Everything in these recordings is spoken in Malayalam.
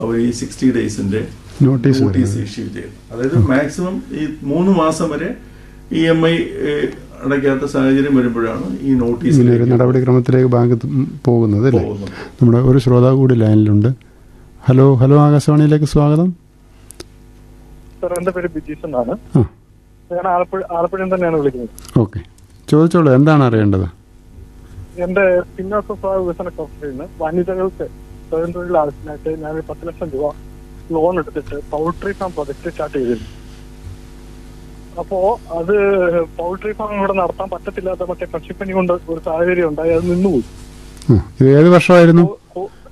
അവർ ഈ സിക്സ്റ്റി ഡേയ്സിന്റെ നോട്ടീസ് നോട്ടീസ് ഇഷ്യൂ ചെയ്യും അതായത് മാക്സിമം ഈ മൂന്ന് മാസം വരെ ഇ എം ഐ അടയ്ക്കാത്ത സാഹചര്യം വരുമ്പോഴാണ് ഈ നോട്ടീസ് ഇങ്ങനെ ഒരു നടപടിക്രമത്തിലേക്ക് ബാങ്ക് ത- ഉം പോകുന്നത് അല്ലേ പോകുന്നത് നമ്മുടെ ഒരു ശ്രോതാവ് കൂടി ലൈനിലുണ്ട് ഹലോ ഹലോ ആകാശവാണിയിലേക്ക് സ്വാഗതം സാർ എന്റെ പേര് ബിജീഷ് എന്നാണ് ആ ഞാൻ ആലപ്പുഴ ആലപ്പുഴയിൽ തന്നെയാണ് വിളിക്കുന്നത് ഓക്കെ ചോദിച്ചോളൂ എന്താണ് അറിയേണ്ടത് എന്റെ പിന്നോക്ക സ്വഭാവ വികസന കോർപ്പറേഷനിൽ നിന്ന് വനിതകൾക്ക് സ്വയം തൊഴിൽ ആവശ്യത്തിനായിട്ട് ഞാൻ ഒരു പത്ത് ലക്ഷം രൂപ ലോൺ എടുത്തിട്ട് പൗൾട്രി ഫാം പ്രൊജക്ട് സ്റ്റാർട്ട് ചെയ്തിരുന്നു അപ്പോ അത് പൗൾട്രി ഫാം ഇവിടെ നടത്താൻ പറ്റത്തില്ലാത്ത മറ്റേ പക്ഷിപ്പനി കൊണ്ട് ഒരു സാഹചര്യം ഉണ്ടായി അത് നിന്നുപോയി ആ, ഇത് ഏത് വർഷമായിരുന്നു ഓ- ഓ-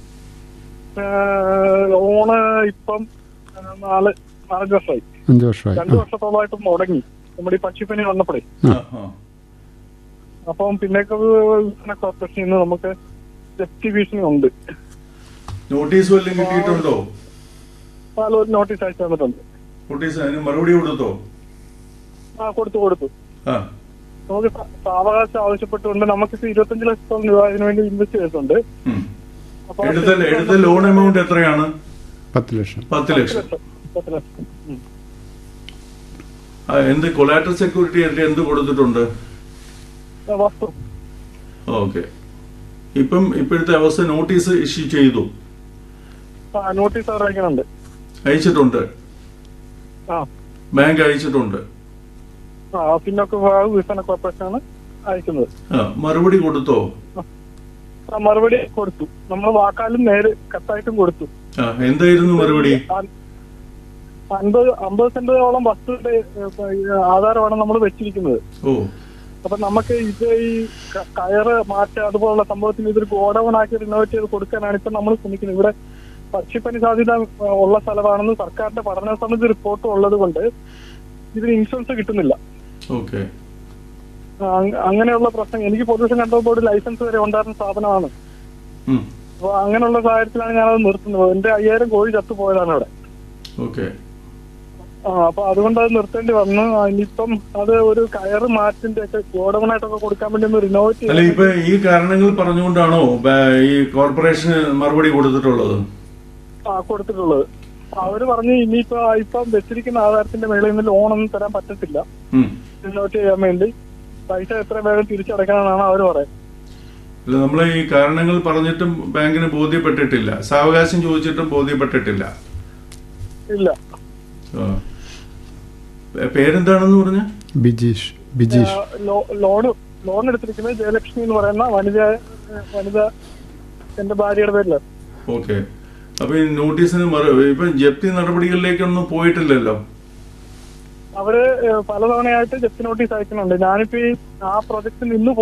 ഏഹ് ലോണ് ഇപ്പം ഏഹ് നാല് നാലഞ്ച് വർഷമായി അഞ്ച് വർഷമായി രണ്ടു ആ, വർഷത്തോളമായിട്ട് മുടങ്ങി നമ്മുടെ ഈ പക്ഷിപ്പനി വന്നപ്പോഴേ ആ, ആ. അപ്പം പിന്നേക്ക് വികസന കോർപ്പറേഷനിൽ നിന്ന് നമുക്ക് ജപ്തി ഭീഷണി ഉണ്ട് നോട്ടീസ് വല്ലതും കിട്ടിയിട്ടുണ്ടോ പല നോട്ടീസ് അയച്ചു തന്നിട്ടുണ്ട് നോട്ടീസ് അതിന് മറുപടി കൊടുത്തോ ആ കൊടുത്തു കൊടുത്തു ആ നമുക്ക് സ- സാവകാശം ആവശ്യപ്പെട്ടുകൊണ്ട് നമുക്ക് ഇരുപത്തഞ്ച് ലക്ഷത്തോളം രൂപ ഇതിനു വേണ്ടി ഇൻവെസ്റ്റ് ചെയ്തിട്ടുണ്ട് ഉം. അപ്പൊ എടുത്ത എടുത്ത ലോൺ എമൗണ്ട് എത്രയാണ് പത്ത് ലക്ഷം പത്ത് പത്ത് ലക്ഷം ലക്ഷം പത്ത് ലക്ഷം ഉം. ആ, എന്ത് കൊലാറ്റർ സെക്യൂരിറ്റി ആയിട്ട് എന്ത് കൊടുത്തിട്ടുണ്ട് ആ, വസ്തു ഓക്കെ ഇപ്പം ഇപ്പോഴത്തെ അവസ്ഥ നോട്ടീസ് ഇഷ്യൂ ചെയ്തു ആ നോട്ടീസ് അവർ അയക്കുന്നുണ്ട് അയച്ചിട്ടുണ്ട് ആ ബാങ്ക് അയച്ചിട്ടുണ്ട് ആ പിന്നൊക്കെ വിഭാഗ വികസന കോർപ്പറേഷനാണ് അയക്കുന്നത് ആ മറുപടി കൊടുത്തോ ആ, മറുപടി കൊടുത്തു നമ്മൾ വാക്കാലും നേര് കത്തായിട്ടും കൊടുത്തു ആ എന്തായിരുന്നു മറുപടി അ- അൻപത് അമ്പത് സെന്റോളം വസ്തുവിന്റെ ഏഹ്, ആധാരമാണ് നമ്മൾ വെച്ചിരിക്കുന്നത് ഓ അപ്പൊ നമുക്ക് ഇത് ഈ ക- കയറ് മാറ്റം അതുപോലുള്ള സംഭവത്തിന് ഇതൊരു ഗോഡൌൺ ആക്കി റിനോവേറ്റ് ചെയ്ത് കൊടുക്കാനാണ് ഇപ്പൊ നമ്മൾ ശ്രമിക്കുന്നത് ഇവിടെ പക്ഷിപ്പനി സാധ്യത ഏഹ്, ഉള്ള സ്ഥലമാണെന്ന് സർക്കാരിന്റെ പഠന സമിതി റിപ്പോർട്ട് ഉള്ളത് കൊണ്ട് ഇതിന് ഇൻഷുറൻസ് കിട്ടുന്നില്ല ഓക്കെ ആ, അങ്- അങ്ങനെയുള്ള പ്രശ്നം എനിക്ക് പൊല്യൂഷൻ കൺട്രോൾ ബോർഡ് ലൈസൻസ് വരെ ഉണ്ടായിരുന്ന സ്ഥാപനമാണ് ഉം. അപ്പൊ അങ്ങനെയുള്ള സാഹചര്യത്തിലാണ് ഞാനത് നിർത്തുന്നത് എന്റെ അയ്യായിരം കോഴി ചത്തുപോയതാണ് അവിടെ ഓക്കെ ആ അപ്പൊ അതുകൊണ്ട് അത് നിർത്തേണ്ടി വന്നു ആ, ഇനിയിപ്പം അത് ഒരു കയറ് മാറ്റിന്റെ ഒക്കെ ഗോഡൌണായിട്ടൊക്കെ കൊടുക്കാൻ വേണ്ടി ഒന്ന് റിനോവേറ്റ് അല്ല ഇപ്പൊ ഈ കാരണങ്ങൾ പറഞ്ഞുകൊണ്ടാണോ ബാ- ഈ കോർപ്പറേഷന് മറുപടി കൊടുത്തിട്ടുള്ളത് ആ കൊടുത്തിട്ടുള്ളത് അവര് പറഞ്ഞു ഇനിയിപ്പോ ഇപ്പം വെച്ചിരിക്കുന്ന ആധാരത്തിന്റെ മേളിൽ നിന്ന് ലോണൊന്നും തരാൻ പറ്റത്തില്ല ഉം. റിനോവേറ്റ് ചെയ്യാൻ വേണ്ടി പൈസ എത്ര വേഗം തിരിച്ചടക്കണമെന്നാണ് അവർ പറയുന്നത് അല്ല നമ്മൾ ഈ കാരണങ്ങൾ പറഞ്ഞിട്ടും ബാങ്കിന് ബോധ്യപ്പെട്ടിട്ടില്ല സാവകാശം ചോദിച്ചിട്ടും ബോധ്യപ്പെട്ടിട്ടില്ല ഇല്ല ആ. പേ- പേരെന്താണെന്ന് പറഞ്ഞ ബിജീഷ് ബിജീഷ് ആ, ലോ- ലോണ് ലോൺ എടുത്തിരിക്കുന്നത് ജയലക്ഷ്മി എന്ന് പറയുന്ന വനിത വനിത എന്റെ ഭാര്യയുടെ പേരില് ഓക്കെ അപ്പൊ ഈ നോട്ടീസിന് മറു ഇപ്പൊ ജപ്തി നടപടികളിലേക്കൊന്നും പോയിട്ടില്ലല്ലോ അവര് ഏഹ്, പലതവണയായിട്ട് ജപ്തി നോട്ടീസ് അയക്കുന്നുണ്ട് ഞാനിപ്പോ ഈ ആ പ്രൊജക്ട് നിന്ന്